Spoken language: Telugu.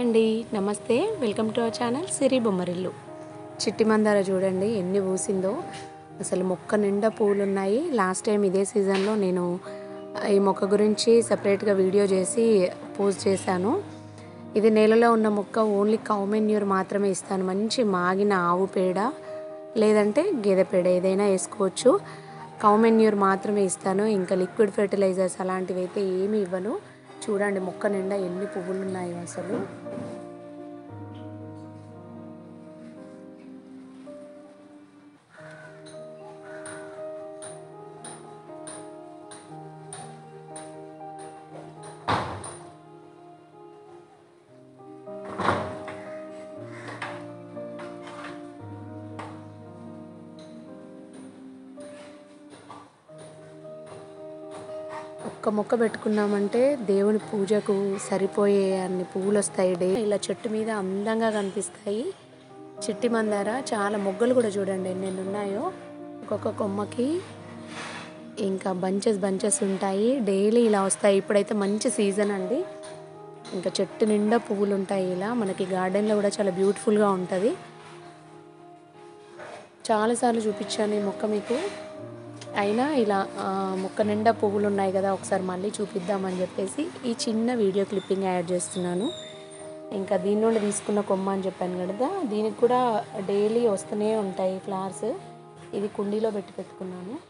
అండి నమస్తే welcome to our channel Siri Bommarillu చిట్టి మందార చూడండి ఎన్ని పూసిందో అసలు మొక్క నిండా పూలు ఉన్నాయి లాస్ట్ టైం ఇదే సీజన్లో నేను ఈ మొక్క గురించి సపరేట్గా వీడియో చేసి పోస్ట్ చేశాను ఇది నేలలో ఉన్న మొక్క ఓన్లీ కౌ మెన్యూర్ మాత్రమే ఇస్తాను మంచి మాగిన ఆవు పేడ లేదంటే గేదె పేడ ఏదైనా వేసుకోవచ్చు కౌ మెన్యూర్ మాత్రమే ఇస్తాను ఇంకా లిక్విడ్ ఫెర్టిలైజర్స్ అలాంటివి అయితే ఏమి ఇవ్వను చూడండి మొక్క నిండా ఎన్ని పువ్వులు ఉన్నాయో అసలు ఒక్క మొక్క పెట్టుకున్నామంటే దేవుని పూజకు సరిపోయే అన్ని పువ్వులు వస్తాయి డే ఇలా చెట్టు మీద అందంగా కనిపిస్తాయి చిట్టి మందార చాలా మొగ్గలు కూడా చూడండి ఎన్ని ఉన్నాయో ఒక్కొక్క కొమ్మకి ఇంకా బంచెస్ బంచెస్ ఉంటాయి డైలీ ఇలా వస్తాయి ఇప్పుడైతే మంచి సీజన్ అండి ఇంకా చెట్టు నిండా పువ్వులు ఉంటాయి ఇలా మనకి గార్డెన్లో కూడా చాలా బ్యూటిఫుల్గా ఉంటుంది చాలాసార్లు చూపించాను ఈ మొక్క మీకు అయినా ఇలా ఆ, మొక్క నిండా పువ్వులు ఉన్నాయి కదా ఒకసారి మళ్ళీ చూపిద్దామని చెప్పేసి ఈ చిన్న వీడియో క్లిప్పింగ్ యాడ్ చేస్తున్నాను ఇంకా దీని నుండి తీసుకున్న కొమ్మ అని చెప్పాను కదా దీనికి కూడా డైలీ వస్తూనే ఉంటాయి ఫ్లవర్స్ ఇది కుండీలో పెట్టి పెట్టుకున్నాను